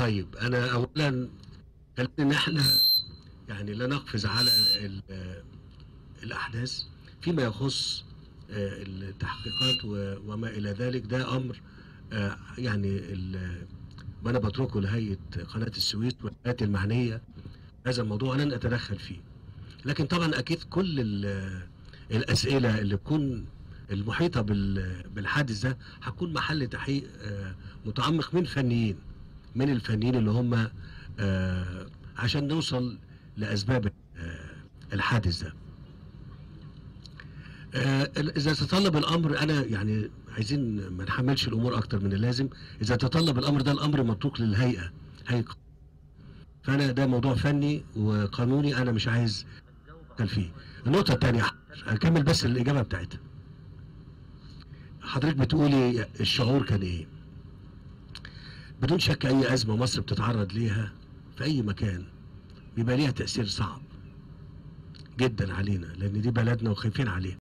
طيب انا اولا خلينا ان احنا يعني لا نقفز على ال- آه، الاحداث فيما يخص آه، التحقيقات و- وما الى ذلك ده امر آه، يعني ال- ما انا بتركه لهيئه قناه السويس والهيئات المعنيه هذا الموضوع لن اتدخل فيه لكن طبعا اكيد كل ال- الاسئله اللي تكون المحيطه بال- بالحادث ده هتكون محل تحقيق آه، متعمق من فنيين من الفنيين اللي هم آه، عشان نوصل لاسباب آه، الحادث ده آه، اذا تطلب الامر انا يعني عايزين ما نحملش الامور اكتر من اللازم اذا تطلب الامر ده الامر متروك للهيئه هيئه فانا ده موضوع فني وقانوني انا مش عايز اتكلم فيه النقطه الثانيه هكمل بس الاجابه بتاعتها حضرتك بتقولي الشعور كان ايه بدون شك اي ازمه مصر بتتعرض ليها في اي مكان بيبقى ليها تاثير صعب جدا علينا لان دي بلدنا وخايفين عليها